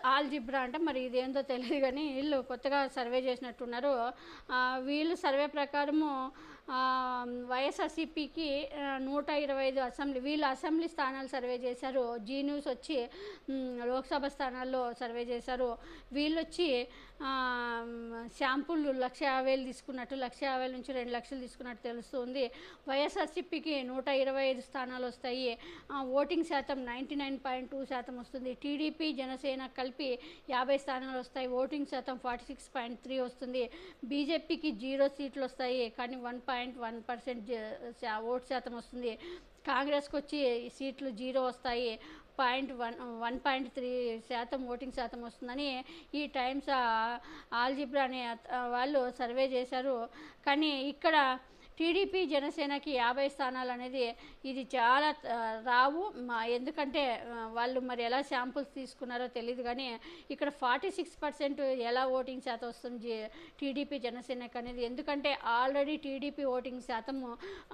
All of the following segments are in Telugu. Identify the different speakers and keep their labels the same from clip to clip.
Speaker 1: ఆల్జిబ్రా అంటే మరి ఇదేందో తెలియదు కానీ వీళ్ళు కొత్తగా సర్వే చేసినట్టున్నారు ఆ, వీళ్ళు సర్వే ప్రకారము ఆ, వైఎస్ఆర్సీపీకి ఆ, నూట ఇరవై ఐదు అసెంబ్లీ వీళ్ళు అసెంబ్లీ స్థానాలు సర్వే చేశారు జీ న్యూస్ వచ్చి మ్, లోక్సభ స్థానాల్లో సర్వే చేశారు వీళ్ళు వచ్చి ఆ, శాంపుల్ లక్ష యాభై వేలు తీసుకున్నట్టు లక్ష యాభై వేల నుంచి రెండు లక్షలు తీసుకున్నట్టు తెలుస్తుంది వైఎస్ఆర్సీపీకి నూట ఇరవై ఐదు స్థానాలు వస్తాయి ఆ, ఓటింగ్ శాతం నైంటీ నైన్ పాయింట్ టూ శాతం వస్తుంది టీడీపీ జనసేన కలిపి యాభై స్థానాలు వస్తాయి ఓటింగ్ శాతం ఫార్టీ సిక్స్ పాయింట్ త్రీ వస్తుంది బీజేపీకి జీరో సీట్లు వస్తాయి కానీ one point one percent vote శాతం వస్తుంది కాంగ్రెస్కి వచ్చి సీట్లు జీరో వస్తాయి point one one point three శాతం ఓటింగ్ శాతం వస్తుందని ఈ టైమ్స్ ఆల్జిబ్రా అనే అత- వాళ్ళు సర్వే చేశారు కానీ ఇక్కడ టీడీపీ జనసేనకి యాభై స్థానాలు అనేది ఇది చాలా ఆ, రావు మా ఎందుకంటే ఆ, వాళ్ళు మరి ఎలా శాంపుల్స్ తీసుకున్నారో తెలియదు కానీ ఇక్కడ ఫార్టీ సిక్స్ పర్సెంట్ ఎలా ఓటింగ్ శాతం వస్తుంది జే- టీడీపీ జనసేనకి అనేది ఎందుకంటే ఆల్రెడీ టీడీపీ ఓటింగ్ శాతము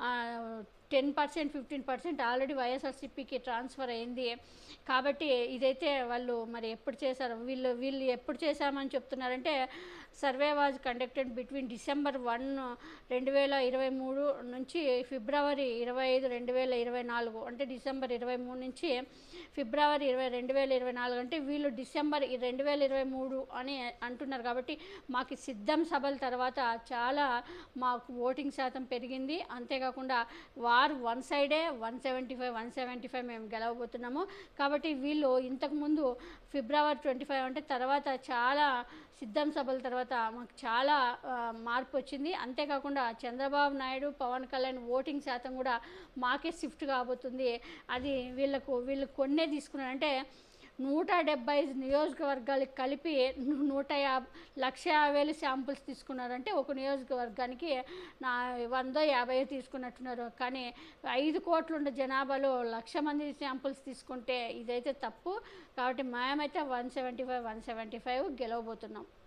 Speaker 1: ten percent fifteen percent already వైఎస్ఆర్సీపీకి ట్రాన్స్ఫర్ అయింది కాబట్టి ఇదైతే వాళ్ళు మరి ఎప్పుడు చేశారు వీళ్ళు వీళ్ళు ఎప్పుడు చేశామని చెప్తున్నారంటే survey was conducted between December one రెండు వేల ఇరవై మూడు నుంచి ఫిబ్రవరి ఇరవై ఐదు రెండు వేల ఇరవై నాలుగు అంటే డిసెంబర్ ఇరవై మూడు నుంచి ఫిబ్రవరి ఇరవై రెండు వేల ఇరవై నాలుగు అంటే వీళ్ళు డిసెంబర్ ఈ రెండు వేల ఇరవై మూడు అని అంటున్నారు కాబట్టి మాకు సిద్ధం సభల తర్వాత చాలా మాకు ఓటింగ్ శాతం పెరిగింది అంతేకాకుండా వారు వన్ సైడే one seventy five one seventy five మేము గెలవబోతున్నాము కాబట్టి వీళ్ళు ఇంతకుముందు ఫిబ్రవరి ట్వంటీ ఫైవ్ అంటే తర్వాత చాలా సిద్ధం సభల తర్వాత మాకు చాలా ఆ, మార్పు వచ్చింది అంతేకాకుండా చంద్రబాబు నాయుడు పవన్ కళ్యాణ్ ఓటింగ్ శాతం కూడా మాకే షిఫ్ట్ కాబోతుంది అది వీళ్ళకు వీళ్ళు కొన్నే తీసుకున్నారు అంటే నూట డెబ్బై ఐదు నియోజకవర్గాలకు కలిపి ను- నూట యాభై లక్ష యాభై వేలు శాంపుల్స్ తీసుకున్నారంటే ఒక నియోజకవర్గానికి నా వందో యాభై తీసుకున్నట్టున్నారు కానీ ఐదు కోట్లు ఉన్న జనాభాలో లక్ష మంది శాంపుల్స్ తీసుకుంటే ఇదైతే తప్పు కాబట్టి మేమైతే one seventy five one seventy five గెలవబోతున్నాం